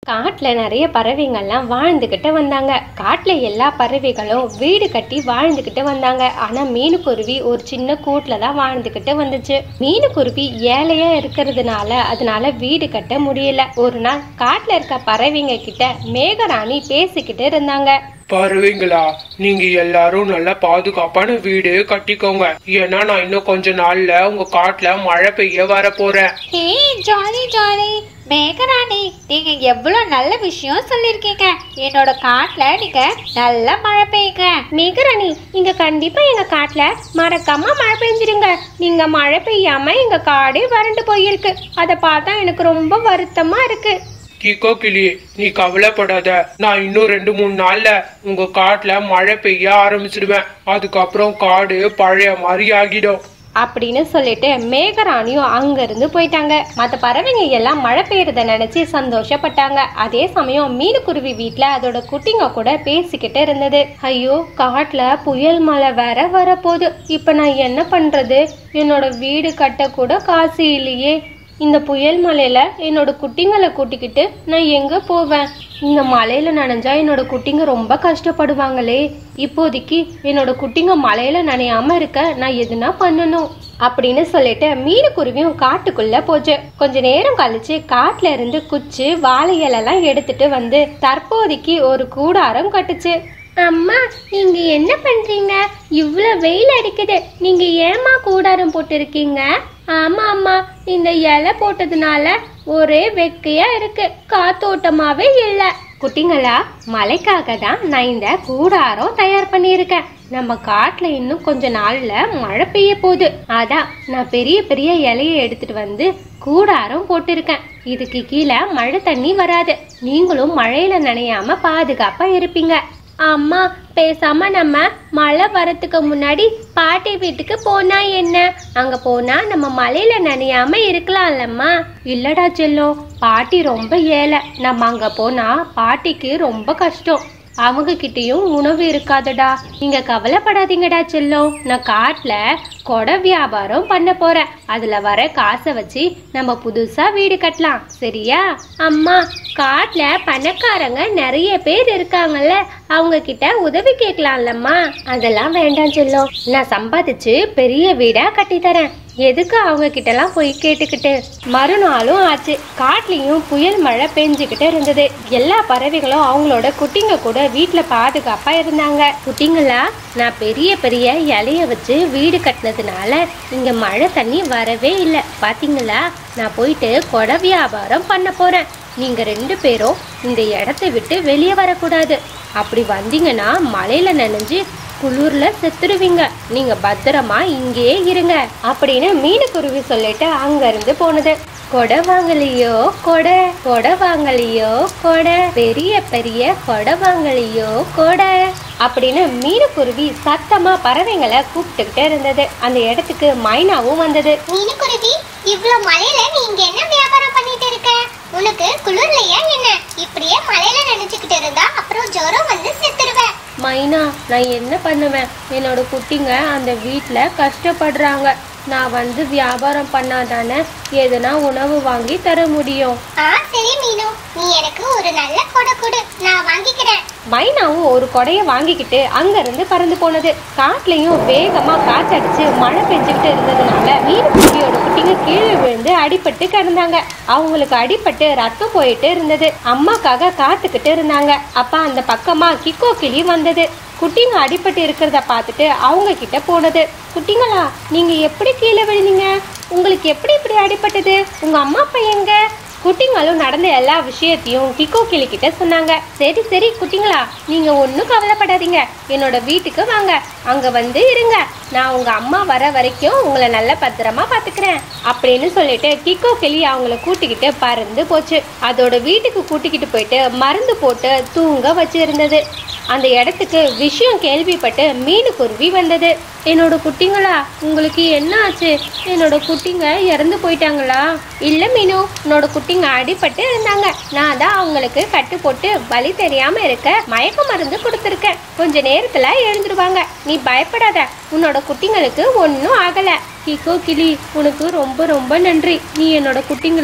காட்டுல நிறைய பறவைங்கள்லாம் வாழ்ந்துக்கிட்டு வந்தாங்க காட்டுல எல்லா பறவைகளும் வீடு கட்டி வாழ்ந்துக்கிட்டு வந்தாங்க ஆனா மீனுக்குருவி ஒரு சின்ன கூட்டுல தான் வாழ்ந்துக்கிட்டு வந்துச்சு மீனுக்குருவி ஏழையா இருக்கிறதுனால அதனால வீடு கட்ட முடியல ஒரு நாள் காட்டுல இருக்க பறவைங்க கிட்ட மேகராணி பேசிக்கிட்டு இருந்தாங்க பறவைங்களா நீங்க எல்லாரும் நல்ல பாதுகாப்பான வீடு கட்டிக்கோங்க ஏன்னா நான் இன்னும் கொஞ்ச நாள்ல உங்க காட்டுல மழை பெய்ய வர போறேன் ஹே ஜாலி ஜாலி மேகராணி நீங்க எவ்வளவு நல்ல விஷயம் சொல்லிருக்கீங்க என்னோட காட்டுல நீங்க நல்லா மழை பெய்யுங்க மேகராணி இங்க கண்டிப்பா எங்க காட்டுல மறக்காம மழை பெஞ்சிருங்க நீங்க மழை பெய்யாம எங்க காடே வறண்டு போயிருக்கு அதை பார்த்தா எனக்கு ரொம்ப வருத்தமா இருக்கு கிக்கோ கிளி நீ கவலைப்படாத நான் இன்னும் ரெண்டு மூணு நாள்ல உங்க காட்டுல மழை பெய்ய ஆரம்பிச்சிடுவேன் அதுக்கப்புறம் காடு பழைய மாதிரி ஆகிடும் அப்படின்னு சொல்லிட்டு மேகராணியும் அங்கிருந்து போயிட்டாங்க மற்ற பறவைங்க எல்லாம் மழை பெய்யறத நினைச்சு சந்தோஷப்பட்டாங்க அதே சமயம் மீனுக்குருவி வீட்ல அதோட குட்டிங்க கூட பேசிக்கிட்டு இருந்தது ஐயோ காட்டுல புயல் மழை வேற வரப்போகுது இப்ப நான் என்ன பண்றது என்னோட வீடு கட்ட கூட காசு இல்லையே இந்த புயல் மலையில என்னோட குட்டிங்களை கூட்டிக்கிட்டு நான் எங்க போவேன் இந்த மலையில நனைஞ்சா என்னோட குட்டிங்க ரொம்ப கஷ்டப்படுவாங்களே இப்போதைக்கு என்னோட குட்டிங்க மலையில நனையாம இருக்க நான் எதுனா பண்ணணும் அப்படின்னு சொல்லிட்டு மீனுக்குருவியும் காட்டுக்குள்ள போச்சு கொஞ்ச நேரம் கழிச்சு காட்டுல இருந்து குச்சி வாழை இலைலாம் எடுத்துட்டு வந்து தற்போதைக்கு ஒரு கூடாரம் கட்டுச்சு அம்மா நீங்க என்ன பண்றீங்க இவ்வளவு வெயில் அடிக்குது நீங்க ஏமா கூடாரம் போட்டிருக்கீங்க ஆமா அம்மா இந்த இலை போட்டதுனால ஒரே வெக்கையா இருக்கு காத்தோட்டமாவே இல்ல குட்டிங்களா மழைக்காக தான் நான் இந்த கூடாரம் தயார் பண்ணியிருக்கேன் நம்ம காட்டுல இன்னும் கொஞ்ச நாள்ல மழை பெய்ய போகுது அதான் நான் பெரிய பெரிய இலையை எடுத்துட்டு வந்து கூடாரம் போட்டிருக்கேன் இதுக்கு கீழே மழை தண்ணி வராது நீங்களும் மழையில நனையாம பாதுகாப்பா இருப்பீங்க அம்மா பேசாம நம்ம மழை வரத்துக்கு முன்னாடி பாட்டி வீட்டுக்கு போனா என்ன அங்க போனா நம்ம மலையில நனையாம இருக்கலாம்லம்மா இல்லடா செல்லம் பாட்டி ரொம்ப ஏழை நம்ம அங்க போனா பாட்டிக்கு ரொம்ப கஷ்டம் அவங்க கிட்டயும் உணவு இருக்காதுடா நீங்க கவலைப்படாதீங்கடா செல்லம் நான் காட்டுல கொடை வியாபாரம் பண்ண போறேன் அதுல வர காசை வச்சு நம்ம புதுசா வீடு கட்டலாம் சரியா அம்மா காட்டுல பணக்காரங்க நிறைய பேர் இருக்காங்கல்ல அவங்க கிட்ட உதவி கேட்கலாம்லம்மா அதெல்லாம் வேண்டாம் செல்லம் நான் சம்பாதிச்சு பெரிய வீடா கட்டி தரேன் எதுக்கு அவங்க கிட்டலாம் போய் கேட்டுக்கிட்டு மறுநாளும் ஆச்சு காட்டுலயும் புயல் மழை பெஞ்சுக்கிட்டு இருந்தது எல்லா பறவைகளும் அவங்களோட குட்டிங்க கூட வீட்டுல பாதுகாப்பா இருந்தாங்க குட்டிங்களா நான் பெரிய பெரிய இலைய வச்சு வீடு கட்டினதுனால இங்க மழை தண்ணி வரவே இல்லை பாத்தீங்களா நான் போயிட்டு கொடை வியாபாரம் பண்ண போறேன் நீங்க ரெண்டு பேரும் இந்த இடத்தை விட்டு வெளியே வரக்கூடாது அப்படி வந்தீங்கன்னா மழையில நனைஞ்சு குளிர்ல செத்துருவீங்க நீங்க பத்திரமா இங்கேயே இருங்க அப்படின்னு மீனுக்குருவி சொல்லிட்டு அங்க இருந்து போனது கொடை வாங்கலையோ கொடை கொடை வாங்கலையோ கொடை பெரிய பெரிய கொடை வாங்கலையோ கொடை அப்படின்னு மீனுக்குருவி சத்தமா பறவைங்களை கூப்பிட்டுக்கிட்டே இருந்தது அந்த இடத்துக்கு மைனாவும் வந்தது மீனுக்குருவி இவ்ளோ மழையில நீ இங்க என்ன வியாபாரம் பண்ணிட்டு இருக்க உனக்கு குளிர்லையா என்ன இப்படியே மழையில நினைச்சுக்கிட்டு இருந்தா அப்புறம் ஜுரம் வந்து செத்துருவ மைனா நான் என்ன பண்ணுவேன் என்னோட குட்டிங்க அந்த வீட்டில் கஷ்டப்படுறாங்க நான் வந்து வியாபாரம் பண்ணாதானே எதுனா உணவு வாங்கி தர முடியும் ஆ சரி மீனு நீ எனக்கு ஒரு நல்ல கொடை கொடு நான் வாங்கிக்கிறேன் மைனாவும் ஒரு கொடையை வாங்கிக்கிட்டு அங்கிருந்து பறந்து போனது காட்டுலயும் வேகமா காத்தடிச்சு மழை பெஞ்சுக்கிட்டு இருந்ததுனால மீனுக்குட்டியோட குட்டிங்க கீழே விழுந்து அடிபட்டு கிடந்தாங்க அவங்களுக்கு அடிபட்டு ரத்தம் போயிட்டு இருந்தது அம்மாக்காக காத்துக்கிட்டு இருந்தாங்க அப்ப அந்த பக்கமா கிக்கோ கிளி வந்தது குட்டிங்க அடிபட்டு இருக்கிறத பார்த்துட்டு அவங்க கிட்ட போனது குட்டிங்களா நீங்க எப்படி கீழே விழுந்தீங்க உங்களுக்கு எப்படி இப்படி அடிபட்டது உங்க அம்மா அப்பா எங்க குட்டிங்களும் நடந்த எல்லா விஷயத்தையும் கிக்கோ கிளி கிட்ட சொன்னாங்க சரி சரி குட்டிங்களா நீங்க ஒன்றும் கவலைப்படாதீங்க என்னோட வீட்டுக்கு வாங்க அங்க வந்து இருங்க நான் உங்க அம்மா வர வரைக்கும் உங்களை நல்ல பத்திரமா பாத்துக்கிறேன் அப்படின்னு சொல்லிட்டு கிக்கோ கிளி அவங்கள கூட்டிக்கிட்டு பறந்து போச்சு அதோட வீட்டுக்கு கூட்டிக்கிட்டு போயிட்டு மருந்து போட்டு தூங்க வச்சிருந்தது அந்த இடத்துக்கு விஷயம் கேள்விப்பட்டு மீனுக்குருவி வந்தது என்னோட குட்டிங்களா உங்களுக்கு என்ன ஆச்சு என்னோட குட்டிங்க இறந்து போயிட்டாங்களா இல்ல மீனு உன்னோட குட்டிங்க அடிபட்டு இருந்தாங்க நான் தான் அவங்களுக்கு கட்டு போட்டு வலி தெரியாம இருக்க மயக்க மருந்து கொடுத்துருக்கேன் கொஞ்ச நேரத்துல எழுந்துருவாங்க நீ பயப்படாத உன்னோட குட்டிங்களுக்கு ஒன்றும் ஆகல கிக்கோ கிளி உனக்கு ரொம்ப ரொம்ப நன்றி நீ என்னோட குட்டிங்களை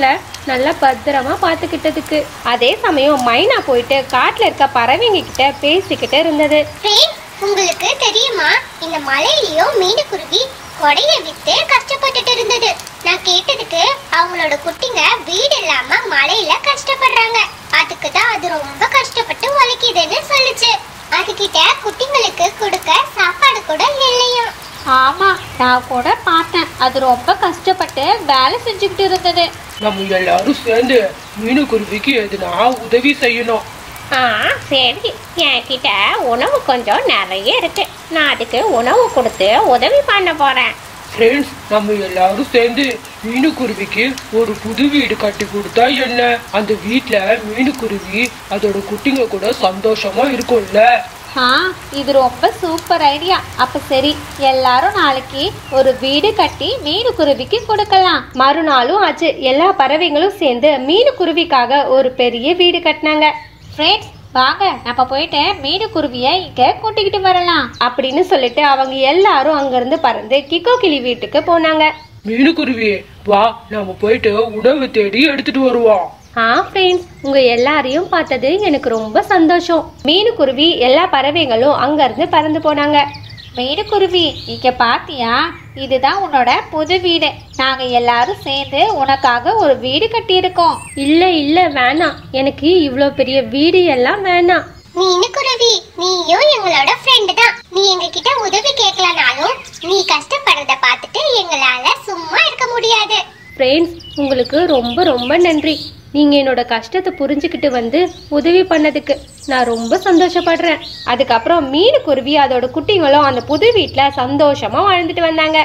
நல்லா பத்திரமா பார்த்துக்கிட்டதுக்கு அதே சமயம் மைனா போயிட்டு காட்டுல இருக்க பறவைங்க கிட்ட பேசிக்கிட்டு இருந்தது ஃப்ரெண்ட் உங்களுக்கு தெரியுமா இந்த மலையிலயும் மீனுக்குருவி கொடைய வித்து கஷ்டப்பட்டுட்டு இருந்தது நான் கேட்டதுக்கு அவங்களோட குட்டிங்க வீடு இல்லாம மலையில கஷ்டப்படுறாங்க அதுக்கு தான் அது ரொம்ப கஷ்டப்பட்டு உழைக்குதுன்னு சொல்லுச்சு அதுகிட்ட குட்டிங்களுக்கு கொடுக்க சாப்பாடு கூட இல்லையாம் ஆமா நான் கூட பார்த்தேன் அது ரொம்ப கஷ்டப்பட்டு வேலை செஞ்சுக்கிட்டு இருந்தது நம்ம எல்லாரும் சேர்ந்து மீனுக்குருவிக்கு எதுனா உதவி செய்யணும் ஆ சரி என்கிட்ட உணவு கொஞ்சம் நிறைய இருக்கு நான் அதுக்கு உணவு கொடுத்து உதவி பண்ண போறேன் ஃப்ரெண்ட்ஸ் நம்ம எல்லாரும் சேர்ந்து மீனுக்குருவிக்கு ஒரு புது வீடு கட்டி கொடுத்தா என்ன அந்த வீட்ல மீனுக்குருவி அதோட குட்டிங்க கூட சந்தோஷமா இருக்கும்ல ஆ இது ரொம்ப சூப்பர் ஐடியா அப்ப சரி எல்லாரும் நாளைக்கு ஒரு வீடு கட்டி மீனுக்குருவிக்கு கொடுக்கலாம் மறுநாளும் ஆச்சு எல்லா பறவைங்களும் சேர்ந்து மீனுக்குருவிக்காக ஒரு பெரிய வீடு கட்டினாங்க ஃப்ரெண்ட்ஸ் வாங்க நம்ம போயிட்டு மீனுக்குருவியை இங்க கூட்டிக்கிட்டு வரலாம் அப்படின்னு சொல்லிட்டு அவங்க எல்லாரும் அங்கிருந்து பறந்து கிக்கோ கிளி வீட்டுக்கு போனாங்க மீனுக்குருவி வா நாம போயிட்டு உணவு தேடி எடுத்துட்டு வருவோம் ஆ ஃப்ரெண்ட்ஸ் உங்க எல்லாரையும் பார்த்தது எனக்கு ரொம்ப சந்தோஷம் மீனுக்குருவி எல்லா பறவைங்களும் அங்கிருந்து பறந்து போனாங்க மீனுக்குருவி இங்க பாத்தியா இதுதான் உன்னோட புது வீடு நாங்க எல்லாரும் சேர்ந்து உனக்காக ஒரு வீடு கட்டியிருக்கோம் இல்ல இல்ல வேணாம் எனக்கு இவ்வளோ பெரிய வீடு எல்லாம் வேணாம் மீனுக்குருவி நீயும் எங்களோட ஃப்ரெண்டு தான் நீ எங்க கிட்ட உதவி கேட்கலனாலும் நீ கஷ்டப்படுறத பார்த்துட்டு எங்களால சும்மா இருக்க முடியாது ஃப்ரெண்ட்ஸ் உங்களுக்கு ரொம்ப ரொம்ப நன்றி நீங்கள் என்னோட கஷ்டத்தை புரிஞ்சுக்கிட்டு வந்து உதவி பண்ணதுக்கு நான் ரொம்ப சந்தோஷப்படுறேன் அதுக்கப்புறம் மீனுக்குருவி அதோட குட்டிங்களும் அந்த புது வீட்டில் சந்தோஷமாக வாழ்ந்துட்டு வந்தாங்க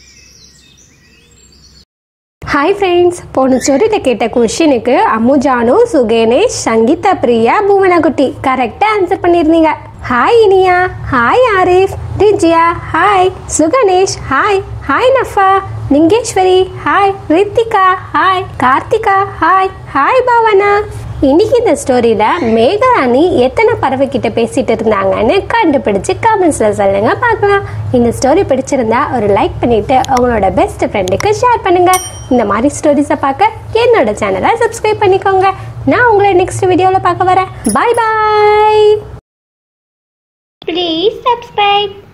ஹாய் ஃப்ரெண்ட்ஸ் போன ஸ்டோரியில் கேட்ட கொஷினுக்கு அம்முஜானு சுகேனேஷ் சங்கீதா பிரியா புவனகுட்டி கரெக்டாக ஆன்சர் பண்ணியிருந்தீங்க hi Iniya hi Arif Rijiya hi Suganesh hi hi Nafa Lingeswari hi Rithika hi Karthika hi hi Bhavana இன்னைக்கு இந்த ஸ்டோரியில் மேகராணி எத்தனை பறவை கிட்ட பேசிட்டு இருந்தாங்கன்னு கண்டுபிடிச்சு கமெண்ட்ஸில் சொல்லுங்க பார்க்கலாம் இந்த ஸ்டோரி பிடிச்சிருந்தா ஒரு லைக் பண்ணிட்டு உங்களோட பெஸ்ட் ஃப்ரெண்டுக்கு ஷேர் பண்ணுங்க இந்த மாதிரி ஸ்டோரிஸை பார்க்க என்னோட சேனலை சப்ஸ்கிரைப் பண்ணிக்கோங்க நான் உங்களை நெக்ஸ்ட் வீடியோவில் பார்க்க வரேன் பாய் பாய் ப்ளீஸ் சப்ஸ்கிரைப்